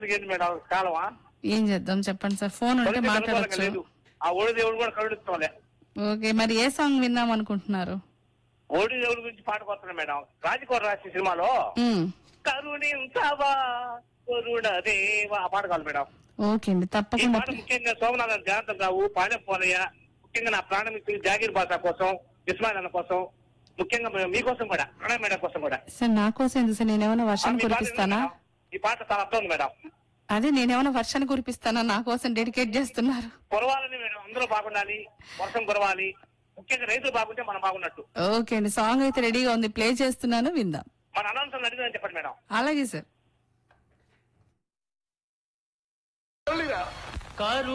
ఏంటి మేడం కాలమా ఏం చేద్దాం చెప్పండి సార్ ఫోన్ ఉంటే కరుణ మాట్లాడచ్చు లేదు ఆ ఓడి దేవుడు కూడా కరుణిస్తాంలే ఓకే మరి ఏ సాంగ్ విందాం అనుకుంటున్నారు ఓడి దేవుడి గురించి పాట కొడుతున్నా మేడం రాజకోర రాసిన సినిమాలో మ్మ్. కరుణించవా కరుణ దేవా ఆ పాట కావాలి మేడం ఓకే అండి ఈ తప్పకుండా పాట ముఖ్యంగా సోమనాథన్ జనార్దన్ రావు పాలెం పోలయ్య ముఖ్యంగా నా ప్రాణమిత్రులు జాగీర్ బాషా కోసం ఇస్మాయిల్ అన్న కోసం ముఖ్యంగా మీ- మీకోసం కూడా ప్రణయ్ మేడం కోసం కూడా సార్ నా కోసం ఎందుకు సార్ నేనేమైనా ఆ, వర్షాన్ని మీ పాట కురిపిస్తానా వినండి మేడం. ఈ పాట చాలా అర్థం ఉంది మేడం అదే నేనేమైనా వర్షాన్ని కురిపిస్తానా నా కోసం డెడికేట్ చేస్తున్నారు కురవాలని మేడం అందరూ బాగుండాలి వర్షం కురవాలి ముఖ్యంగా రైతులు బాగుంటే మనం బాగున్నట్టు ఓకే అండి సాంగ్ అయితే రెడీగా ఉంది ప్లే చేస్తున్నాను విందాం మన అనౌన్సర్ అడిగిందని చెప్పండి మేడం అలాగే సార్